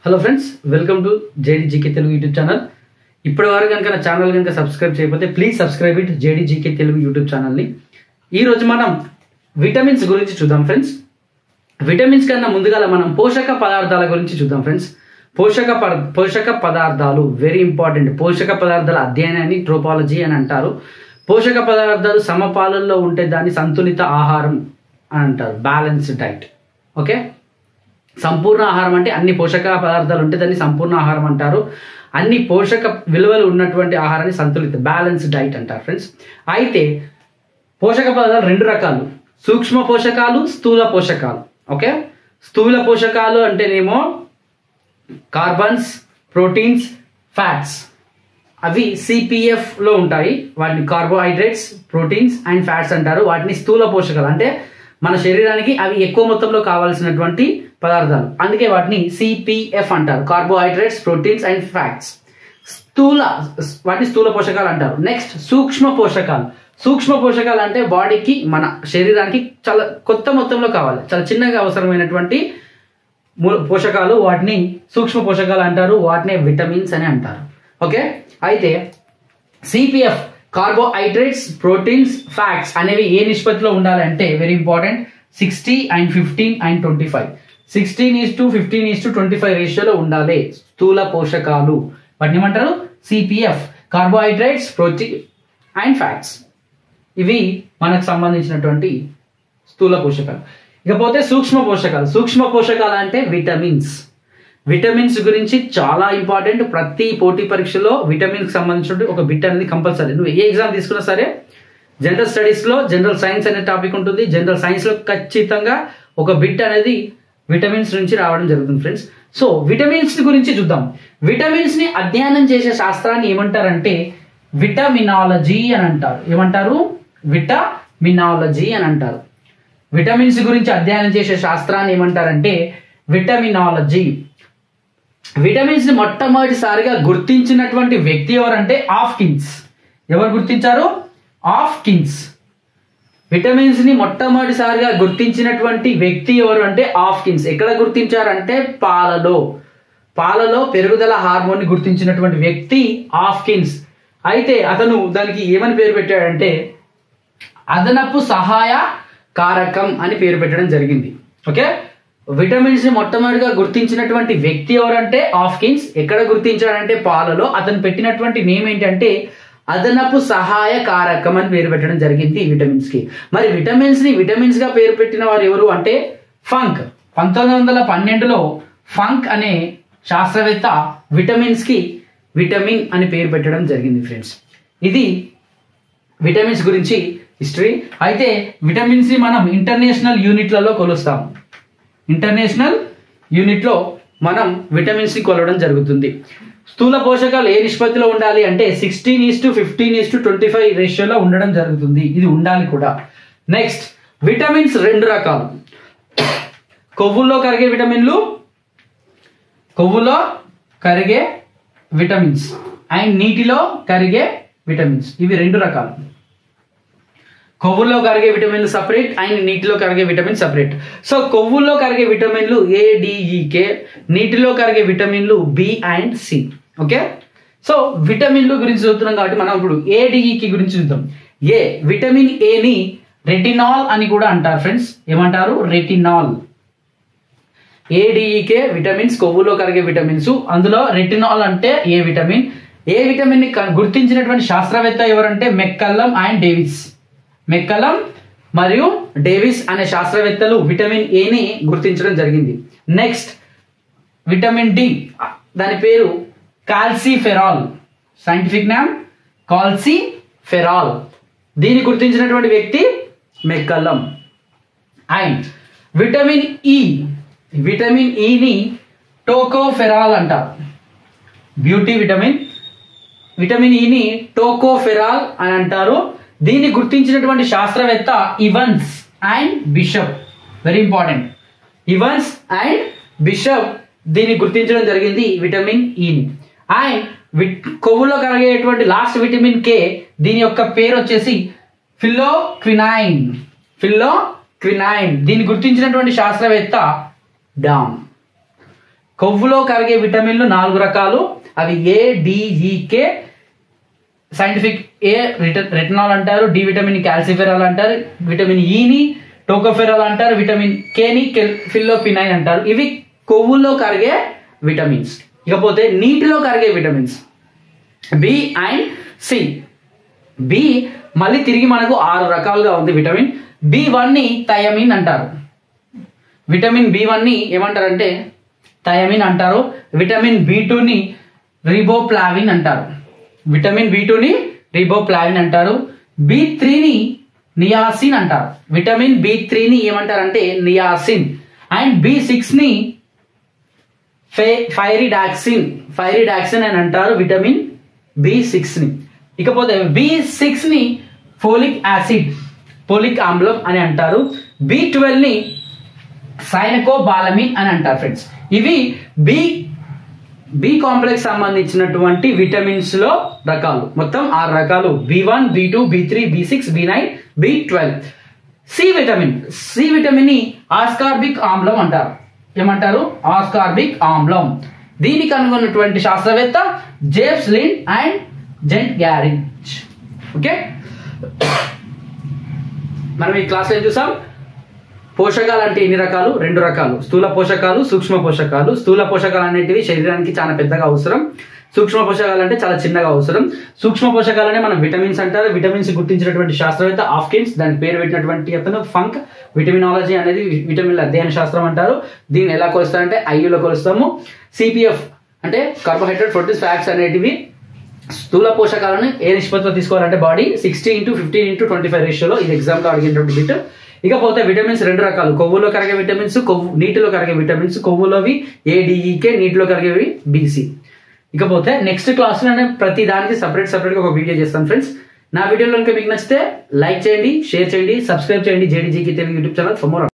hello friends welcome to JD GK Telugu YouTube channel ఇప్పటి వరకు కనుక నా ఛానల్ కనుక సబ్స్క్రైబ్ చేయకపోతే please subscribe it JD GK Telugu YouTube ఛానల్ని ఈరోజు మనం విటమిన్స్ గురించి చూద్దాం ఫ్రెండ్స్ విటమిన్స్ కన్నా ముందుగా మనం పోషక పదార్థాల గురించి చూద్దాం ఫ్రెండ్స్ పోషక పద పోషక పదార్థాలు వెరీ ఇంపార్టెంట్ పోషక పదార్థాల అధ్యయనాన్ని ట్రోపాలజీ అని అంటారు పోషక పదార్థాలు సమపాలనలో ఉంటే దాన్ని సంతులిత ఆహారం అని అంటారు బ్యాలెన్స్డ్ డైట్ ఓకే సంపూర్ణ ఆహారం అంటే అన్ని పోషక పదార్థాలు ఉంటే దాన్ని సంపూర్ణ ఆహారం అంటారు అన్ని పోషక విలువలు ఉన్నటువంటి ఆహారాన్ని సంతులిత బ్యాలెన్స్ డైట్ అంటారు ఫ్రెండ్స్ అయితే పోషక పదార్థాలు రెండు రకాలు సూక్ష్మ పోషకాలు స్థూల పోషకాలు ఓకే స్థూల పోషకాలు అంటేనేమో కార్బన్స్ ప్రోటీన్స్ ఫ్యాట్స్ అవి సిపిఎఫ్ లో ఉంటాయి వాటిని కార్బోహైడ్రేట్స్ ప్రోటీన్స్ అండ్ ఫ్యాట్స్ అంటారు వాటిని స్థూల పోషకాలు అంటే మన శరీరానికి అవి ఎక్కువ మొత్తంలో కావాల్సినటువంటి పదార్థాలు అందుకే వాటిని సిపిఎఫ్ అంటారు కార్బోహైడ్రేట్స్ ప్రోటీన్స్ అండ్ ఫ్యాట్స్ స్థూల వాటిని స్థూల పోషకాలు అంటారు నెక్స్ట్ సూక్ష్మ పోషకాలు సూక్ష్మ పోషకాలు అంటే బాడీకి మన శరీరానికి చాలా కొత్త మొత్తంలో కావాలి చాలా చిన్నగా అవసరమైనటువంటి మూల పోషకాలు వాటిని సూక్ష్మ పోషకాలు అంటారు వాటిని విటమిన్స్ అని అంటారు ఓకే అయితే సిపిఎఫ్ కార్బోహైడ్రేట్స్ ప్రోటీన్స్ ఫ్యాట్స్ అనేవి ఏ నిష్పత్తిలో ఉండాలంటే very important sixty and fifteen and twenty five sixteen is to fifteen is to twenty five రేషియోలో ఉండాలి స్థూల పోషకాలు వాటిని ఏమంటారు CPF carbohydrates protein and fats ఇవి మనకు సంబంధించినటువంటి స్థూల పోషకాలు ఇకపోతే సూక్ష్మ పోషకాలు సూక్ష్మ పోషకాలు అంటే విటమిన్స్ విటమిన్స్ గురించి చాలా ఇంపార్టెంట్ ప్రతి పోటీ పరీక్షలో విటమిన్స్ సంబంధించిన ఒక బిట్ అనేది కంపల్సరీ నువ్వు ఏ ఎగ్జామ్ తీసుకున్నా సరే జనరల్ స్టడీస్ లో జనరల్ సైన్స్ అనే టాపిక్ ఉంటుంది జనరల్ సైన్స్ లో ఖచ్చితంగా ఒక బిట్ అనేది విటమిన్స్ నుంచి రావడం జరుగుతుంది ఫ్రెండ్స్ సో విటమిన్స్ గురించి చూద్దాం విటమిన్స్ ని అధ్యయనం చేసే శాస్త్రాన్ని ఏమంటారంటే విటమినాలజీ అని అంటారు ఏమంటారు విటమినాలజీ అని అంటారు విటమిన్స్ గురించి అధ్యయనం చేసే శాస్త్రాన్ని ఏమంటారంటే విటమినాలజీ విటమిన్స్ ని మొట్టమొదటిసారిగా గుర్తించినటువంటి వ్యక్తి ఎవరంటే ఆఫ్కిన్స్ ఎవరు గుర్తించారు ఆఫ్కిన్స్ విటమిన్స్ ని మొట్టమొదటిసారిగా గుర్తించినటువంటి వ్యక్తి ఎవరు అంటే ఆఫ్కిన్స్ ఎక్కడ గుర్తించారంటే పాలలో పాలలో పెరుగుదల హార్మోన్ ని గుర్తించినటువంటి వ్యక్తి ఆఫ్కిన్స్ అయితే అతను దానికి ఏమని పేరు పెట్టాడంటే అదనపు సహాయ కారకం అని పేరు పెట్టడం జరిగింది ఓకే విటమిన్స్ ని మొట్టమొదటిగా గుర్తించినటువంటి వ్యక్తి ఎవరంటే ఆఫ్కిన్స్ ఎక్కడ గుర్తించాడంటే పాలలో అతను పెట్టినటువంటి నేమ్ ఏంటంటే అదనపు సహాయ కారకం అని పేరు పెట్టడం జరిగింది విటమిన్స్ కి మరి విటమిన్స్ ని విటమిన్స్ గా పేరు పెట్టిన వారు ఎవరు అంటే ఫంక్ పంతొమ్మిది వందల పన్నెండులో ఫంక్ అనే శాస్త్రవేత్త విటమిన్స్ కి విటమిన్ అని పేరు పెట్టడం జరిగింది ఫ్రెండ్స్ ఇది విటమిన్స్ గురించి హిస్టరీ అయితే విటమిన్స్ ని మనం ఇంటర్నేషనల్ యూనిట్లలో కొలుస్తాం ఇంటర్నేషనల్ యూనిట్లో మనం విటమిన్స్ ని కొలవడం జరుగుతుంది స్థూల పోషకాలు ఏ నిష్పత్తిలో ఉండాలి అంటే sixteen is to fifteen is to twenty five రేషియోలో ఉండడం జరుగుతుంది ఇది ఉండాలి కూడా నెక్స్ట్ విటమిన్స్ రెండు రకాలు కొవ్వుల్లో కరిగే విటమిన్లు కొవ్వులో కరిగే విటమిన్స్ అండ్ నీటిలో కరిగే విటమిన్స్ ఇవి రెండు రకాలు కొవ్వుల్లో కరిగే విటమిన్లు సపరేట్ అండ్ నీటిలో కరిగే విటమిన్ సపరేట్ సో కొవ్వుల్లో కరిగే విటమిన్లు ఏడిఈకే నీటిలో కరిగే విటమిన్లు B and C okay so విటమిన్లు గురించి చూస్తున్నాం కాబట్టి మనం ఇప్పుడు ఏడిఈకి గురించి చూద్దాం ఏ విటమిన్ ఏని రెటినాల్ అని కూడా అంటారు ఫ్రెండ్స్ ఏమంటారు రెటినాల్ ఏడిఈకే విటమిన్స్ కొవ్వులో కరిగే విటమిన్స్ అందులో రెటినాల్ అంటే ఏ విటమిన్ ఏ విటమిన్ ని గుర్తించినటువంటి శాస్త్రవేత్త ఎవరంటే మెక్కల్లం అండ్ డేవిస్ మెక్కలం మరియు డేవిస్ అనే శాస్త్రవేత్తలు విటమిన్ ఏని గుర్తించడం జరిగింది నెక్స్ట్ విటమిన్ డి దాని పేరు కాల్సిఫెరాల్ సైంటిఫిక్ నేమ్ కాల్సిఫెరాల్ దీన్ని గుర్తించినటువంటి వ్యక్తి McCollum and vitamin E vitamin ఈని టోకోఫెరాల్ అంటారు బ్యూటీ విటమిన్ విటమిన్ ఈని టోకోఫెరాల్ అని అంటారు దీన్ని గుర్తించినటువంటి శాస్త్రవేత్త Evans and Bishop very important Evans and Bishop దీన్ని గుర్తించడం జరిగింది విటమిన్ ఈని అండ్ కొవ్వులో కరిగేటువంటి లాస్ట్ విటమిన్ కే దీని యొక్క పేరు వచ్చేసి ఫిల్లో క్వినైన్ ఫిల్లో క్వినైన్ దీన్ని గుర్తించినటువంటి శాస్త్రవేత్త డామ్ కొవ్వులో కరిగే విటమిన్లు నాలుగు రకాలు అవి A DEK scientific A retinol అంటారు డి విటమిన్ క్యాల్సిఫెరాల్ అంటారు విటమిన్ ఈని టోకోఫెరాల్ అంటారు విటమిన్ కేని ఫిల్లోపినైన్ అంటారు ఇవి కొవ్వుల్లో కరిగే విటమిన్స్ ఇకపోతే నీటిలో కరిగే vitamins B and C B మళ్ళీ తిరిగి మనకు ఆరు రకాలుగా ఉంది విటమిన్ బి వన్ని థయమిన్ అంటారు విటమిన్ బి వన్ని ఏమంటారంటే థయమిన్ అంటారు విటమిన్ బి టూని రిబోప్లావిన్ అంటారు విటమిన్ బి టూని రిబోప్లావిన్ అంటారు బి త్రీని నియాసిన్ అంటారు విటమిన్ బి త్రీని ఏమంటారంటే నియాసిన్ అండ్ బి సిక్స్ని ఫే ఫైరిడాక్సిన్ ఫైరిడాక్సిన్ అని అంటారు విటమిన్ బి సిక్స్ని ఇకపోతే బి సిక్స్ని ఫోలిక్ యాసిడ్ పోలిక్ ఆమ్లం అని అంటారు బి ట్వెల్వ్ని సైనకోబాలమిన్ అని అంటారు ఫ్రెండ్స్ ఇవి బి బి కాంప్లెక్స్ సంబంధించినటువంటి విటమిన్స్ లో రకాలు మొత్తం ఆరు రకాలు B one B two B three B six B nine B twelve C vitamin C vitamin ని ఆస్కార్బిక్ ఆమ్లం అంటారు ఏమంటారు ఆస్కార్బిక్ ఆమ్లం దీన్ని కనుగొన్నటువంటి శాస్త్రవేత్త James Lind and Szent Gyorgyi okay మనం ఈ క్లాస్ ఏం చూసాం పోషకాలు అంటే ఎన్ని రకాలు రెండు రకాలు స్థూల పోషకాలు సూక్ష్మ పోషకాలు స్థూల పోషకాలు అనేటివి శరీరానికి చాలా పెద్దగా అవసరం సూక్ష్మ పోషకాలు అంటే చాలా చిన్నగా అవసరం సూక్ష్మ పోషకాలనే మనం విటమిన్స్ అంటారు విటమిన్స్ గుర్తించినటువంటి శాస్త్రవేత్త ఆఫ్కిన్స్ దాని పేరు పెట్టినటువంటి అతను ఫంక్ విటమినాలజీ అనేది విటమిన్ల అధ్యయన శాస్త్రం అంటారు దీన్ని ఎలా కొలుస్తారంటే ఐయులో కొలుస్తాము సిపిఎఫ్ అంటే కార్బోహైడ్రేట్ ప్రోటీన్స్ ఫ్యాట్స్ అనేటివి స్థూల పోషకాలను ఏ నిష్పత్తిలో తీసుకోవాలంటే body sixty into fifteen into twenty five రేషియోలో ఇది ఎగ్జామ్లో అడిగినటువంటి బిట్ ఇకపోతే విటమిన్స్ రెండు రకాలు కొవ్వులో కరిగే విటమిన్స్ కొవ్వు నీటిలో కరిగే విటమిన్స్ కొవ్వులోవి ఏడిఈకే నీటిలో కరిగేవి బీసీ ఇకపోతే నెక్స్ట్ క్లాస్లోనే ప్రతి దానికి సపరేట్ సపరేట్గా ఒక వీడియో చేస్తాను ఫ్రెండ్స్ నా వీడియోలో కనుక మీకు నచ్చితే లైక్ చేయండి షేర్ చేయండి సబ్స్క్రైబ్ చేయండి జేడీజీకి Telugu YouTube channel for more